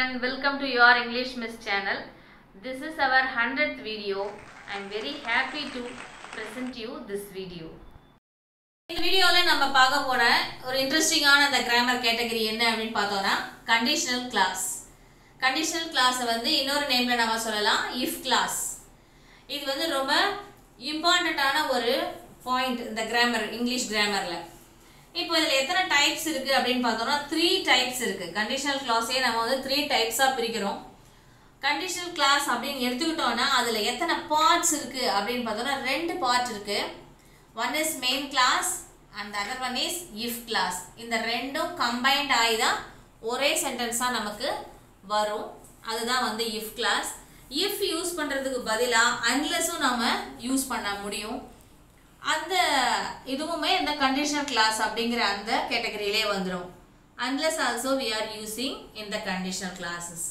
and welcome to your English Miss channel. This is our 100th video. I am very happy to present you this video. இந்த வீடியோவில் நம்ம பார்க்க போற ஒரு இன்ட்ரெஸ்டிங்கான அந்த கிராமர் கேட்டகரி என்ன அப்படின்னு பார்த்தோம்னா கண்டிஷனல் கிளாஸ் கண்டிஷனல் கிளாஸை வந்து இன்னொரு நேமில் நம்ம சொல்லலாம் இஃப் கிளாஸ் இது வந்து ரொம்ப இம்பார்ட்டண்ட்டான ஒரு பாயிண்ட் இந்த கிராமர் இங்கிலீஷ் கிராமரில் இப்போ இதில் எத்தனை டைப்ஸ் இருக்குது அப்படின்னு பார்த்தோம்னா த்ரீ டைப்ஸ் இருக்குது கண்டிஷனல் கிளாஸே நம்ம வந்து த்ரீ டைப்ஸாக பிரிக்கிறோம் கண்டிஷனல் கிளாஸ் அப்படின்னு எடுத்துக்கிட்டோம்னா அதில் எத்தனை பார்ட்ஸ் இருக்குது அப்படின்னு பார்த்தோம்னா ரெண்டு பார்ட் இருக்குது one is main clause and other one is if clause இந்த ரெண்டும் கம்பைன்ட் ஆகி தான் ஒரே சென்டென்ஸாக நமக்கு வரும் அதுதான் வந்து இஃப் கிளாஸ் இஃப் யூஸ் பண்ணுறதுக்கு பதிலாக அன்லெஸும் நம்ம யூஸ் பண்ண முடியும் அந்த இதுவுமே இந்த கண்டிஷனல் கிளாஸ் அப்படிங்கிற அந்த கேட்டகரியிலே வந்துடும் unless also we are using இந்த கண்டிஷனல் கிளாஸஸ்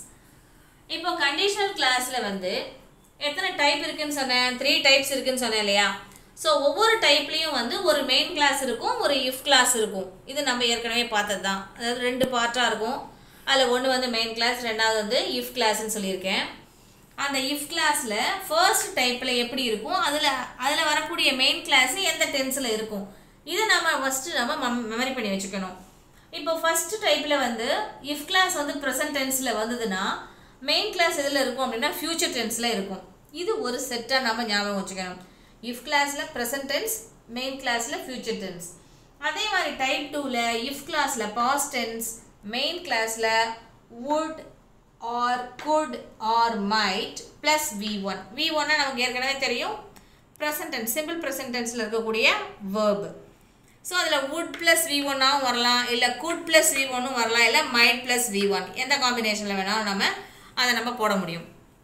இப்போ கண்டிஷனல் கிளாஸில் வந்து எத்தனை டைப் இருக்குன்னு சொன்னேன் த்ரீ டைப்ஸ் இருக்குன்னு சொன்னேன் இல்லையா ஸோ ஒவ்வொரு டைப்லேயும் வந்து ஒரு மெயின் கிளாஸ் இருக்கும் ஒரு இஃப் கிளாஸ் இருக்கும் இது நம்ம ஏற்கனவே பார்த்தது தான் அதாவது ரெண்டு பார்ட்டாக இருக்கும் அதில் ஒன்று வந்து மெயின் கிளாஸ் ரெண்டாவது வந்து இஃப் கிளாஸ்ன்னு சொல்லியிருக்கேன் அந்த இஃப் கிளாஸில் ஃபர்ஸ்ட் டைப்பில் எப்படி இருக்கும் அதில் அதில் வரக்கூடிய மெயின் கிளாஸ் எந்த டென்ஸில் இருக்கும் இதை நம்ம ஃபஸ்ட்டு நம்ம மெமரி பண்ணி வச்சுக்கணும் இப்போ ஃபர்ஸ்ட் டைப்பில் வந்து இஃப் கிளாஸ் வந்து ப்ரெசன்ட் டென்ஸில் வந்ததுன்னா மெயின் கிளாஸ் எதில் இருக்கும் அப்படின்னா ஃப்யூச்சர் டென்ஸில் இருக்கும் இது ஒரு செட்டாக நம்ம ஞாபகம் வச்சுக்கணும் இஃப் கிளாஸில் ப்ரெசன்ட் டென்ஸ் மெயின் கிளாஸில் ஃப்யூச்சர் டென்ஸ் அதே மாதிரி டைப் டூவில் இஃப் கிளாஸில் பாஸ்ட் டென்ஸ் மெயின் கிளாஸில் would or could or might plus V one V ஒன்னா நமக்கு ஏற்கனவே தெரியும் ப்ரெசன்ட் டென்ஸ் சிம்பிள் ப்ரெசன்ட் டென்ஸில் இருக்கக்கூடிய வேர்பு ஸோ அதில் வுட் ப்ளஸ் வி ஒன்னாகவும் வரலாம் இல்லை குட் ப்ளஸ் வி ஒன்னும் வரலாம் இல்லை மைட் ப்ளஸ் வி ஒன் எந்த காம்பினேஷனில் வேணாலும் நம்ம அதை நம்ம போட முடியும்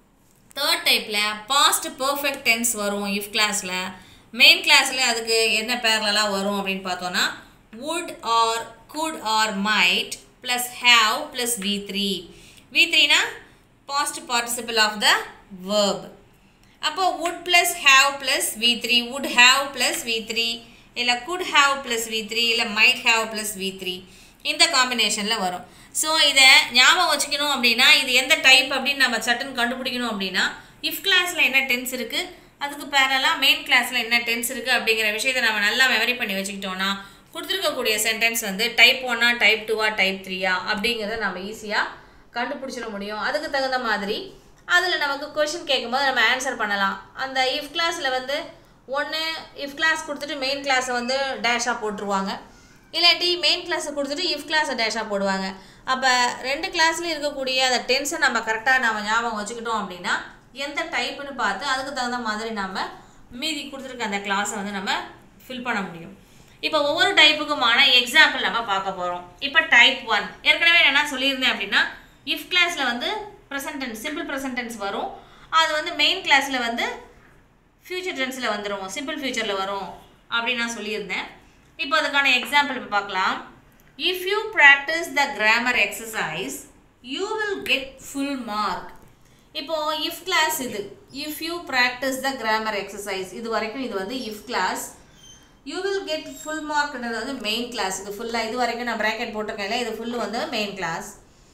தேர்ட் டைப்பில் பாஸ்ட் பர்ஃபெக்ட் டென்ஸ் வரும் இஃப் கிளாஸில் மெயின் கிளாஸில் அதுக்கு என்ன பேர்லலாம் வரும் அப்படின்னு பார்த்தோன்னா would or could or might plus have plus V three V த்ரீனா past participle of the verb அப்போ would plus have plus V three would have plus V three இல்லை could have plus V three இல்லை might have plus V three இந்த காம்பினேஷனில் வரும் so இதை ஞாபகம் வச்சுக்கணும் அப்படின்னா இது எந்த டைப் அப்படின்னு நம்ம சட்டுன்னு கண்டுபிடிக்கணும் அப்படின்னா இஃப் கிளாஸில் என்ன டென்ஸ் இருக்குது அதுக்கு பேரலாக மெயின் கிளாஸில் என்ன டென்ஸ் இருக்குது அப்படிங்கிற விஷயத்தை நம்ம நல்லா மெமரி பண்ணி வச்சுக்கிட்டோன்னா கொடுத்துருக்கக்கூடிய சென்டென்ஸ் வந்து டைப் ஒன்னா டைப் டூவா டைப் த்ரீயா அப்படிங்கிறத நம்ம ஈஸியாக கண்டுபிடிச்சிட முடியும் அதுக்கு தகுந்த மாதிரி அதில் நமக்கு கொஷின் கேட்கும்போது நம்ம ஆன்சர் பண்ணலாம் அந்த இஃப் கிளாஸில் வந்து ஒன்று இஃப் கிளாஸ் கொடுத்துட்டு மெயின் கிளாஸை வந்து டேஷாக போட்டுருவாங்க இல்லாட்டி மெயின் கிளாஸை கொடுத்துட்டு இஃப் கிளாஸை டேஷாக போடுவாங்க அப்போ ரெண்டு கிளாஸ்லேயும் இருக்கக்கூடிய அந்த டென்ஸை நம்ம கரெக்டாக நம்ம ஞாபகம் வச்சுக்கிட்டோம் அப்படின்னா எந்த டைப்புன்னு பார்த்து அதுக்கு தகுந்த மாதிரி நம்ம மீதி கொடுத்துருக்க அந்த கிளாஸை வந்து நம்ம ஃபில் பண்ண முடியும் இப்போ ஒவ்வொரு டைப்புக்குமான எக்ஸாம்பிள் நம்ம பார்க்க போகிறோம் இப்போ டைப் ஒன் ஏற்கனவே என்ன சொல்லியிருந்தேன் அப்படின்னா இஃப் கிளாஸில் வந்து present tense simple present tense வரும் அது வந்து மெயின் கிளாஸில் வந்து ஃப்யூச்சர் டென்ஸில் வந்துடும் சிம்பிள் ஃப்யூச்சரில் வரும் அப்படின்னு நான் சொல்லியிருந்தேன் இப்போ அதுக்கான எக்ஸாம்பிள் இப்போ பார்க்கலாம் if you practise the grammar exercise you will get full mark இப்போது இஃப் கிளாஸ் இது if you practise the grammar exercise இது வரைக்கும் இது வந்து if clause you will get full மார்க்ன்றது வந்து மெயின் கிளாஸ் இது ஃபுல்லாக இது வரைக்கும் நான் ப்ராக்கெட் போட்டிருக்கேன்ல இது ஃபுல்லு வந்து மெயின் கிளாஸ்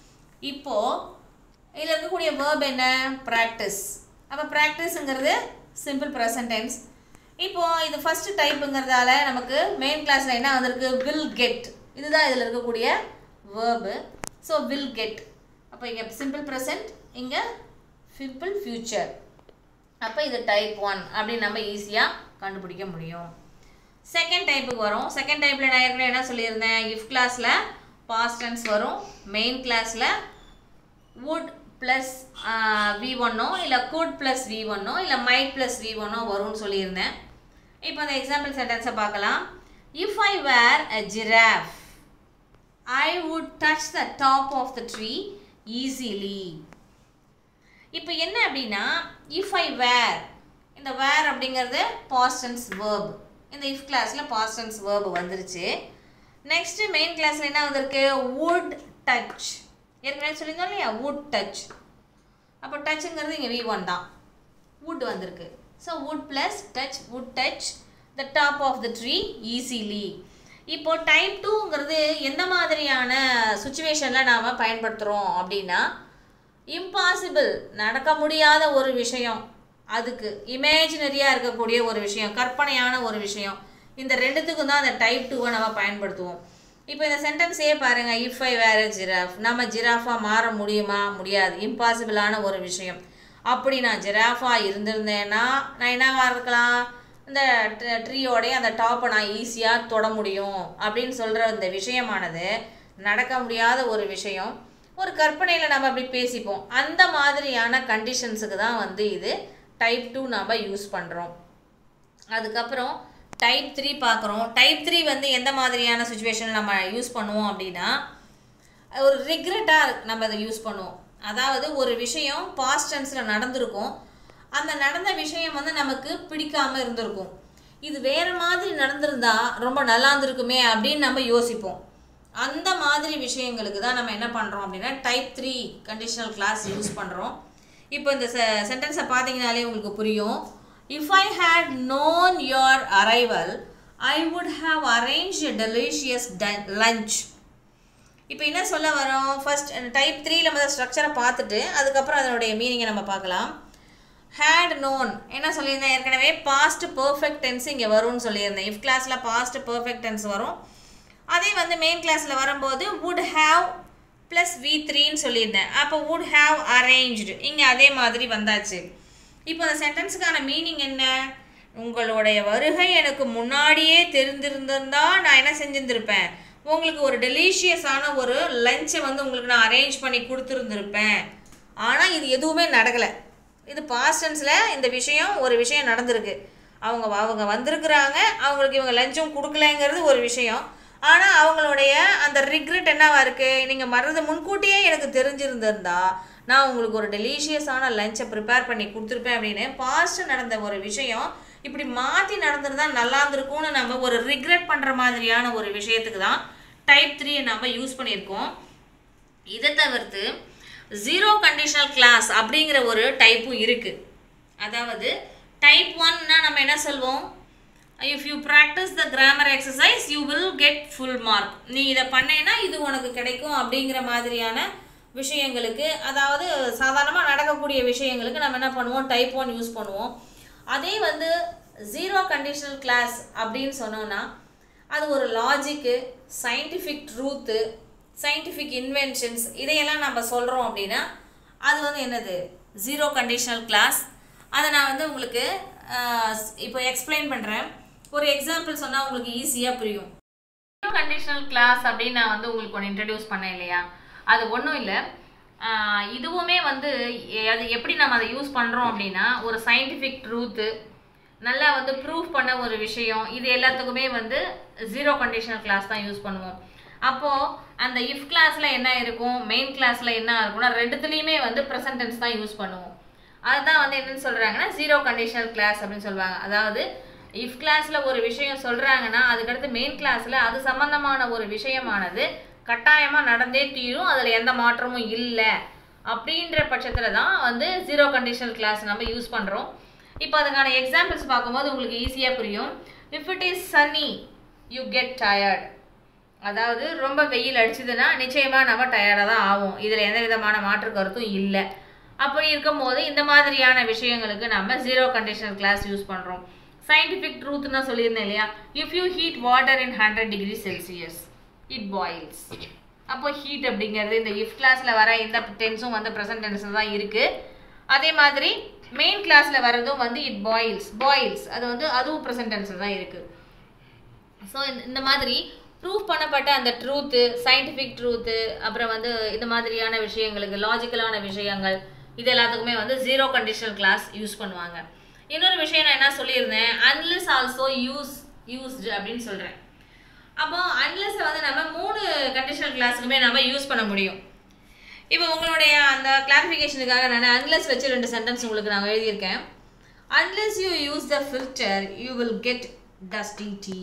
இப்போது இதில் இருக்கக்கூடிய வேர்ப் என்ன ப்ராக்டிஸ் அப்போ ப்ராக்டிஸுங்கிறது சிம்பிள் ப்ரெசன்ட் டென்ஸ் இப்போது இது ஃபஸ்ட்டு டைப்புங்கிறதால நமக்கு மெயின் கிளாஸில் என்ன வந்திருக்கு வில் கெட் இதுதான் இதில் இருக்கக்கூடிய வேர்பு ஸோ வில் கெட் அப்போ இங்கே சிம்பிள் ப்ரெசன்ட் இங்கே சிம்பிள் ஃப்யூச்சர் அப்போ இது டைப் ஒன் அப்படின்னு நம்ம ஈஸியாக கண்டுபிடிக்க முடியும் செகண்ட் டைப்புக்கு வரும் செகண்ட் டைப்பில் நான் ஏற்கனவே என்ன சொல்லியிருந்தேன் இஃப் கிளாஸில் பாஸ்ட் டென்ஸ் வரும் மெயின் கிளாஸில் வுட் ப்ளஸ் வி ஒன்னோ இல்லை குட் ப்ளஸ் வி ஒன்னோ இல்லை மைட் ப்ளஸ் வி ஒன்னோ வரும்னு சொல்லியிருந்தேன் இப்போ அந்த எக்ஸாம்பிள் சென்டென்ஸை பார்க்கலாம் if I were a giraffe I would touch the top of the tree easily இப்போ என்ன அப்படின்னா இஃப் ஐ வேர் இந்த வேர் அப்படிங்கிறது பாஸ்டன்ஸ் வேர்ப் இந்த இஃப் கிளாஸில் பாஸ்டன்ஸ் வேர்ப் வந்துருச்சு நெக்ஸ்ட்டு மெயின் கிளாஸில் என்ன வந்திருக்கு வுட் டச் ஏற்கனவே சொல்லியிருந்தோம் இல்லையா வுட் டச் அப்போ டச்சுங்கிறது இங்கே வி ஒன் தான் வுட் வந்திருக்கு so would plus touch would touch the top of the tree easily இப்போ டைப் டூங்கிறது எந்த மாதிரியான சுச்சுவேஷனில் நாம் பயன்படுத்துகிறோம் அப்படின்னா இம்பாசிபிள் நடக்க முடியாத ஒரு விஷயம் அதுக்கு இமேஜினரியாக இருக்கக்கூடிய ஒரு விஷயம் கற்பனையான ஒரு விஷயம் இந்த ரெண்டுத்துக்கும் தான் அந்த டைப் டூவை நம்ம பயன்படுத்துவோம் இப்போ இந்த சென்டென்ஸே பாருங்கள் இஃப் ஐ வேற ஜிராஃப் நம்ம ஜிராஃபாக மாற முடியுமா முடியாது இம்பாசிபிளான ஒரு விஷயம் அப்படி நான் ஜிராஃபாக இருந்திருந்தேன்னா நான் என்னவா இருக்கலாம் இந்த ட்ரீயோடைய அந்த டாப்பை நான் ஈஸியாக தொட முடியும் அப்படின்னு சொல்கிற இந்த விஷயமானது நடக்க முடியாத ஒரு விஷயம் ஒரு கற்பனையில் நம்ம அப்படி பேசிப்போம் அந்த மாதிரியான கண்டிஷன்ஸுக்கு தான் வந்து இது டைப் டூ நம்ம யூஸ் பண்ணுறோம் அதுக்கப்புறம் டைப் த்ரீ பார்க்குறோம் டைப் த்ரீ வந்து எந்த மாதிரியான சுச்சுவேஷன் நம்ம யூஸ் பண்ணுவோம் அப்படின்னா ஒரு ரிக்ரெட்டாக நம்ம அதை யூஸ் பண்ணுவோம் அதாவது ஒரு விஷயம் பாஸ்ட் டென்ஸில் நடந்திருக்கும் அந்த நடந்த விஷயம் வந்து நமக்கு பிடிக்காம இருந்திருக்கும் இது வேறு மாதிரி நடந்திருந்தா ரொம்ப நல்லா இருந்திருக்குமே அப்படின்னு நம்ம யோசிப்போம் அந்த மாதிரி விஷயங்களுக்கு தான் நம்ம என்ன பண்ணுறோம் அப்படின்னா type three conditional clause use பண்ணுறோம் இப்போ இந்த செ சென்டென்ஸை பார்த்தீங்கனாலே உங்களுக்கு புரியும் if I had known your arrival I would have arrange a delicious lunch இப்போ என்ன சொல்ல வரோம் ஃபர்ஸ்ட் டைப் த்ரீல நம்ம ஸ்ட்ரக்சரை பார்த்துட்டு அதுக்கப்புறம் அதனுடைய மீனிங்கை நம்ம பார்க்கலாம் ஹேட் நோன் என்ன சொல்லியிருந்தேன் ஏற்கனவே பாஸ்ட் பர்ஃபெக்ட் டென்ஸ் இங்கே வரும்னு சொல்லியிருந்தேன் இஃப் கிளாஸில் பாஸ்ட் பர்ஃபெக்ட் டென்ஸ் வரும் அதே வந்து மெயின் கிளாஸில் வரும்போது வுட் ஹாவ் ப்ளஸ் வி த்ரீன்னு சொல்லியிருந்தேன் அப்போ வுட் ஹாவ் அரேஞ்ச்டு இங்கே அதே மாதிரி வந்தாச்சு இப்போ அந்த சென்டென்ஸுக்கான மீனிங் என்ன உங்களுடைய வருகை எனக்கு முன்னாடியே தெரிந்திருந்திருந்தா நான் என்ன செஞ்சிருந்திருப்பேன் உங்களுக்கு ஒரு டெலிஷியஸான ஒரு லஞ்சை வந்து உங்களுக்கு நான் அரேஞ்ச் பண்ணி கொடுத்துருந்துருப்பேன் ஆனால் இது எதுவுமே நடக்கலை இது பாஸ்டன்ஸில் இந்த விஷயம் ஒரு விஷயம் நடந்திருக்கு அவங்க அவங்க வந்திருக்கிறாங்க அவங்களுக்கு இவங்க லஞ்சும் கொடுக்கலங்கிறது ஒரு விஷயம் ஆனால் அவங்களுடைய அந்த ரிக்ரெட் என்னவா இருக்குது நீங்கள் மறந்து முன்கூட்டியே எனக்கு தெரிஞ்சிருந்திருந்தா நான் உங்களுக்கு ஒரு டெலிஷியஸான லஞ்சை ப்ரிப்பேர் பண்ணி கொடுத்துருப்பேன் அப்படின்னு பாஸ்ட் நடந்த ஒரு விஷயம் இப்படி மாற்றி நடந்திருந்தா நல்லா இருந்திருக்கும்னு நம்ம ஒரு ரிக்ரெட் பண்ணுற மாதிரியான ஒரு விஷயத்துக்கு தான் டைப் த்ரீயை நம்ம யூஸ் பண்ணியிருக்கோம் இதை தவிர்த்து ஜீரோ கண்டிஷனல் கிளாஸ் அப்படிங்கிற ஒரு டைப்பும் இருக்குது அதாவது டைப் ஒன்னா நம்ம என்ன சொல்வோம் if you practise the grammar exercise you will get full mark நீ இதை பண்ணேன்னா இது உனக்கு கிடைக்கும் அப்படிங்கிற மாதிரியான விஷயங்களுக்கு அதாவது சாதாரணமாக நடக்கக்கூடிய விஷயங்களுக்கு நம்ம என்ன பண்ணுவோம் டைப் ஒன் யூஸ் பண்ணுவோம் அதே வந்து ஜீரோ கண்டிஷனல் கிளாஸ் அப்படின்னு சொன்னோன்னா அது ஒரு logic scientific truth scientific inventions இதையெல்லாம் நம்ம சொல்கிறோம் அப்படின்னா அது வந்து என்னது ஜீரோ கண்டிஷனல் கிளாஸ் அதை நான் வந்து உங்களுக்கு இப்போ எக்ஸ்பிளைன் பண்ணுறேன் ஒரு எக்ஸாம்பிள் சொன்னால் உங்களுக்கு ஈஸியாக புரியும் ஜீரோ கண்டிஷனல் கிளாஸ் அப்படின்னு நான் வந்து உங்களுக்கு ஒன்று இன்ட்ரடியூஸ் பண்ணேன் இல்லையா அது ஒன்றும் இல்லை இதுவுமே வந்து எ- அது எப்படி நம்ம அதை யூஸ் பண்ணுறோம் அப்படின்னா ஒரு சயின்டிஃபிக் ட்ரூத்து நல்லா வந்து ப்ரூஃப் பண்ண ஒரு விஷயம் இது எல்லாத்துக்குமே வந்து ஜீரோ கண்டிஷனல் கிளாஸ் தான் யூஸ் பண்ணுவோம் அப்போது அந்த இஃப் கிளாஸில் என்ன இருக்கும் மெயின் கிளாஸில் என்ன இருக்கும்னா ரெண்டுத்துலேயுமே வந்து ப்ரெசன்ட் டென்ஸ் தான் யூஸ் பண்ணுவோம் அதுதான் வந்து என்னன்னு சொல்கிறாங்கன்னா ஜீரோ கண்டிஷனல் கிளாஸ் அப்படின்னு சொல்லுவாங்க அதாவது இஃப் கிளாஸில் ஒரு விஷயம் சொல்கிறாங்கன்னா அதுக்கடுத்து மெயின் கிளாஸில் அது சம்மந்தமான ஒரு விஷயமானது கட்டாயமாக நடந்தே தீரும் அதில் எந்த மாற்றமும் இல்லை அப்படின்ற பட்சத்தில் தான் வந்து ஜீரோ கண்டிஷனல் கிளாஸ் நம்ம யூஸ் பண்ணுறோம் இப்போ அதுக்கான எக்ஸாம்பிள்ஸ் பார்க்கும்போது உங்களுக்கு ஈஸியாக புரியும் if it is sunny you get tired அதாவது ரொம்ப வெயில் அடிச்சதுன்னா நிச்சயமாக நம்ம டயர்டாக தான் ஆகும் இதில் எந்த விதமான மாற்று கருத்தும் இல்லை அப்படி இருக்கும்போது இந்த மாதிரியான விஷயங்களுக்கு நம்ம ஜீரோ கண்டிஷனல் கிளாஸ் யூஸ் பண்ணுறோம் சயின்டிஃபிக் ட்ரூத் நான் சொல்லியிருந்தேன் இல்லையா if you heat water in hundred degree Celsius it boils அப்போ ஹீட் அப்படிங்கிறது இந்த இஃப் கிளாஸில் வர இந்த டென்ஸும் வந்து ப்ரெசன்ட் டென்ஸில் தான் இருக்குது அதே மாதிரி மெயின் கிளாஸில் வரதும் வந்து இட் பாயில்ஸ் பாயில்ஸ் அது வந்து அதுவும் ப்ரெசன்ட் டென்ஸில் தான் இருக்குது ஸோ இந்த மாதிரி ப்ரூவ் பண்ணப்பட்ட அந்த ட்ரூத்து சயின்டிஃபிக் ட்ரூத்து அப்புறம் வந்து இந்த மாதிரியான விஷயங்களுக்கு லாஜிக்கலான விஷயங்கள் இது எல்லாத்துக்குமே வந்து ஜீரோ கண்டிஷனல் கிளாஸ் யூஸ் பண்ணுவாங்க இன்னொரு விஷயம் நான் என்ன சொல்லியிருந்தேன் அன்லெஸ் ஆல்சோ யூஸ் யூஸ்டு அப்படின்னு சொல்கிறேன் அப்போ அன்லெஸ்ஸை வந்து நம்ம மூணு கண்டிஷனல் கிளாஸுக்குமே நம்ம யூஸ் பண்ண முடியும் இப்போ உங்களுடைய அந்த கிளாரிஃபிகேஷனுக்காக நான் அன்லெஸ் வச்சு ரெண்டு சென்டென்ஸ் உங்களுக்கு நான் எழுதியிருக்கேன் unless you use the filter you will get dusty tea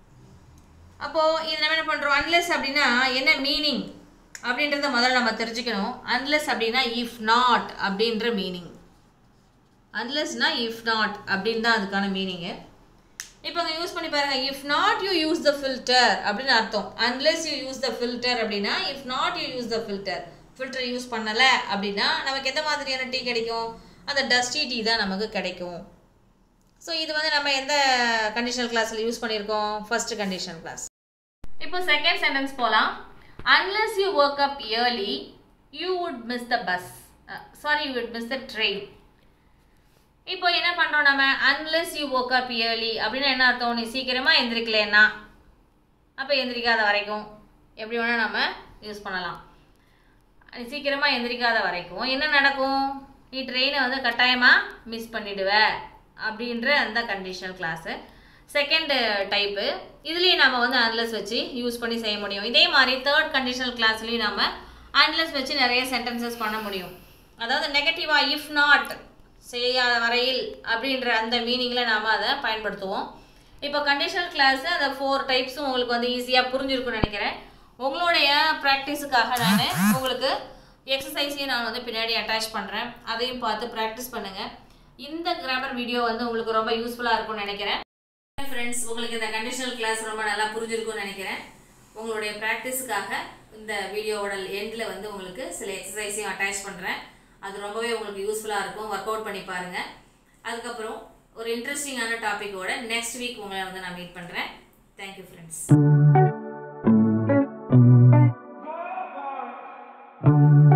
அப்போது இது நம்ம என்ன பண்ணுறோம் அன்லெஸ் அப்படின்னா என்ன மீனிங் அப்படின்றத முதல்ல நம்ம தெரிஞ்சுக்கணும் அன்லெஸ் அப்படின்னா இஃப் நாட் அப்படின்ற மீனிங் அன்லெஸ்னா இஃப் நாட் அப்படின்னு தான் அதுக்கான மீனிங்கு இப்போ அங்கே யூஸ் பண்ணி பாருங்க if not you use the filter அப்படின்னு அர்த்தம் unless you use the filter அப்படின்னா if not you use the filter filter use பண்ணலை அப்படின்னா நமக்கு எந்த மாதிரியான டீ கிடைக்கும் அந்த டஸ்டி டீ தான் நமக்கு கிடைக்கும் ஸோ இது வந்து நம்ம எந்த கண்டிஷனல் கிளாஸில் யூஸ் பண்ணியிருக்கோம் ஃபர்ஸ்ட் கண்டிஷனல் கிளாஸ் இப்போ செகண்ட் சென்டென்ஸ் போகலாம் unless you work up early you would miss the bus sorry you would miss the train இப்போ என்ன பண்ணுறோம் நம்ம unless you work up early அப்படின்னு என்ன அர்த்தம் நீ சீக்கிரமாக எந்திரிக்கலன்னா அப்போ எந்திரிக்காத வரைக்கும் எப்படி வேணால் நம்ம யூஸ் பண்ணலாம் நீ சீக்கிரமாக எந்திரிக்காத வரைக்கும் என்ன நடக்கும் நீ ட்ரெயினை வந்து கட்டாயமாக மிஸ் பண்ணிடுவ அப்படின்ற அந்த கண்டிஷனல் கிளாஸு செகண்ட் டைப்பு இதுலேயும் நம்ம வந்து அன்லெஸ் வச்சு யூஸ் பண்ணி செய்ய முடியும் இதே மாதிரி தேர்ட் கண்டிஷனல் கிளாஸ்லேயும் நம்ம அன்லெஸ் வச்சு நிறைய சென்டென்சஸ் பண்ண முடியும் அதாவது நெகட்டிவாக இஃப் நாட் செய்யாத வரையில் அப்படின்ற அந்த மீனிங்கில் நாம் அதை பயன்படுத்துவோம் இப்போ கண்டிஷனல் கிளாஸ் அந்த ஃபோர் டைப்ஸும் உங்களுக்கு வந்து ஈஸியாக புரிஞ்சிருக்கும்னு நினைக்கிறேன் உங்களுடைய ப்ராக்டிஸுக்காக நான் உங்களுக்கு எக்ஸசைஸையும் நான் வந்து பின்னாடி அட்டாச் பண்ணுறேன் அதையும் பார்த்து ப்ராக்டிஸ் பண்ணுங்கள் இந்த கிராமர் வீடியோ வந்து உங்களுக்கு ரொம்ப யூஸ்ஃபுல்லாக இருக்கும்னு நினைக்கிறேன் ஃப்ரெண்ட்ஸ் உங்களுக்கு இந்த கண்டிஷனல் கிளாஸ் ரொம்ப நல்லா புரிஞ்சிருக்கும்னு நினைக்கிறேன் உங்களுடைய ப்ராக்டிஸுக்காக இந்த வீடியோவோட எண்டில் வந்து உங்களுக்கு சில எக்ஸசைஸையும் அட்டாச் பண்ணுறேன் அது ரொம்பவே உங்களுக்கு யூஸ்ஃபுல்லாக இருக்கும் ஒர்க் அவுட் பண்ணி பாருங்கள் அதுக்கப்புறம் ஒரு இன்ட்ரெஸ்டிங்கான டாப்பிக்கோட நெக்ஸ்ட் வீக் உங்களை வந்து நான் மீட் பண்ணுறேன் தேங்க்யூ ஃப்ரெண்ட்ஸ்